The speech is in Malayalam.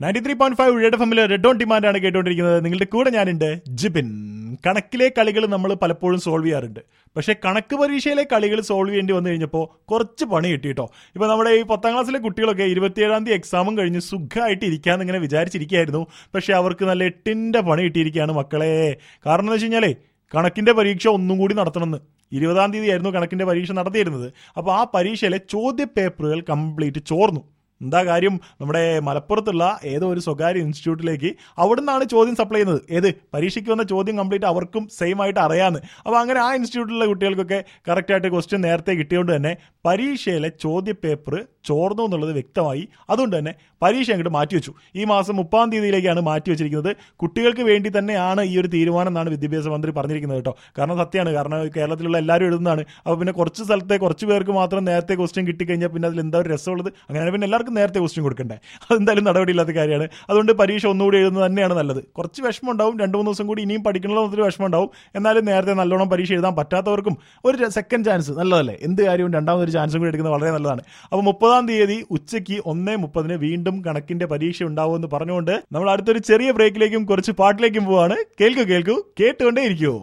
ninety three point five red F എമ്മിലെ റെഡ് ഓൺ ഡിമാൻഡ് ആണ് കേട്ടുകൊണ്ടിരിക്കുന്നത് നിങ്ങളുടെ കൂടെ ഞാനുണ്ട് ജിബിൻ കണക്കിലെ കളികൾ നമ്മൾ പലപ്പോഴും സോൾവ് ചെയ്യാറുണ്ട് പക്ഷേ കണക്ക് പരീക്ഷയിലെ കളികൾ സോൾവ് ചെയ്യേണ്ടി വന്നു കഴിഞ്ഞപ്പോൾ കുറച്ച് പണി കിട്ടിയിട്ടോ ഇപ്പോൾ നമ്മുടെ ഈ പത്താം ക്ലാസ്സിലെ കുട്ടികളൊക്കെ ഇരുപത്തിയേഴാം തീയതി എക്സാമും കഴിഞ്ഞ് സുഖമായിട്ട് ഇരിക്കാന്ന് ഇങ്ങനെ വിചാരിച്ചിരിക്കുകയായിരുന്നു പക്ഷേ അവർക്ക് നല്ല എട്ടിൻ്റെ പണി കിട്ടിയിരിക്കുകയാണ് മക്കളെ കാരണം എന്ന് വെച്ച് കഴിഞ്ഞാലേ കണക്കിന്റെ പരീക്ഷ ഒന്നും കൂടി നടത്തണമെന്ന് ഇരുപതാം തീയതി ആയിരുന്നു കണക്കിന്റെ പരീക്ഷ നടത്തിയിരുന്നത് അപ്പോൾ ആ പരീക്ഷയിലെ ചോദ്യ പേപ്പറുകൾ കംപ്ലീറ്റ് ചോർന്നു എന്താ കാര്യം നമ്മുടെ മലപ്പുറത്തുള്ള ഏതോ ഒരു സ്വകാര്യ ഇൻസ്റ്റിറ്റ്യൂട്ടിലേക്ക് അവിടെ നിന്നാണ് ചോദ്യം സപ്ലൈ ചെയ്യുന്നത് ഏത് പരീക്ഷയ്ക്ക് വന്ന ചോദ്യം കംപ്ലീറ്റ് അവർക്കും സെയിം ആയിട്ട് അറിയാമെന്ന് അപ്പോൾ അങ്ങനെ ആ ഇൻസ്റ്റിറ്റ്യൂട്ടിലുള്ള കുട്ടികൾക്കൊക്കെ കറക്റ്റായിട്ട് ക്വസ്റ്റ്യൻ നേരത്തെ കിട്ടിയതുകൊണ്ട് തന്നെ പരീക്ഷയിലെ ചോദ്യ പേപ്പർ ചോർന്നു എന്നുള്ളത് വ്യക്തമായി അതുകൊണ്ട് തന്നെ പരീക്ഷ അങ്ങോട്ട് മാറ്റിവെച്ചു ഈ മാസം മുപ്പാം തീയതിയിലേക്കാണ് മാറ്റി വെച്ചിരിക്കുന്നത് കുട്ടികൾക്ക് വേണ്ടി തന്നെയാണ് ഈ ഒരു തീരുമാനം എന്നാണ് വിദ്യാഭ്യാസ മന്ത്രി പറഞ്ഞിരിക്കുന്നത് കേട്ടോ കാരണം സത്യമാണ് കാരണം കേരളത്തിലുള്ള എല്ലാവരും എഴുതുന്നതാണ് അപ്പോൾ പിന്നെ കുറച്ച് സ്ഥലത്തെ കുറച്ച് പേർക്ക് മാത്രം നേരത്തെ ക്വസ്റ്റ്യൻ കിട്ടിക്കഴിഞ്ഞാൽ പിന്നെ അതിൽ എന്താ ഒരു രസമുള്ളത് അങ്ങനെ പിന്നെ എല്ലാവർക്കും നേരത്തെ ക്വസ്റ്റ്യൻ കൊടുക്കണ്ടേ അതെന്തായാലും നടപടിയില്ലാത്ത കാര്യമാണ് അതുകൊണ്ട് പരീക്ഷ ഒന്നുകൂടി എഴുതുന്നത് തന്നെയാണ് നല്ലത് കുറച്ച് വിഷമം ഉണ്ടാവും രണ്ട് മൂന്ന് ദിവസം കൂടി ഇനിയും പഠിക്കണമെന്നൊരു വിഷമം ഉണ്ടാവും എന്നാലും നേരത്തെ നല്ലോണം പരീക്ഷ എഴുതാൻ പറ്റാത്തവർക്കും ഒരു സെക്കൻഡ് ചാൻസ് നല്ലതല്ലേ എന്ത് കാര്യവും രണ്ടാമതൊരു ചാൻസും കൂടി എടുക്കുന്നത് വളരെ നല്ലതാണ് അപ്പോൾ മുപ്പതാം തീയതി ഉച്ചയ്ക്ക് ഒന്നേ മുപ്പതിന് വീണ്ടും കണക്കിന്റെ പരീക്ഷ ഉണ്ടാവുമെന്ന് പറഞ്ഞുകൊണ്ട് നമ്മൾ അടുത്തൊരു ചെറിയ ബ്രേക്കിലേക്കും കുറച്ച് പാട്ടിലേക്കും പോവാണ് കേൾക്കൂ കേൾക്കൂ കേട്ടുകൊണ്ടേ ഇരിക്കുമോ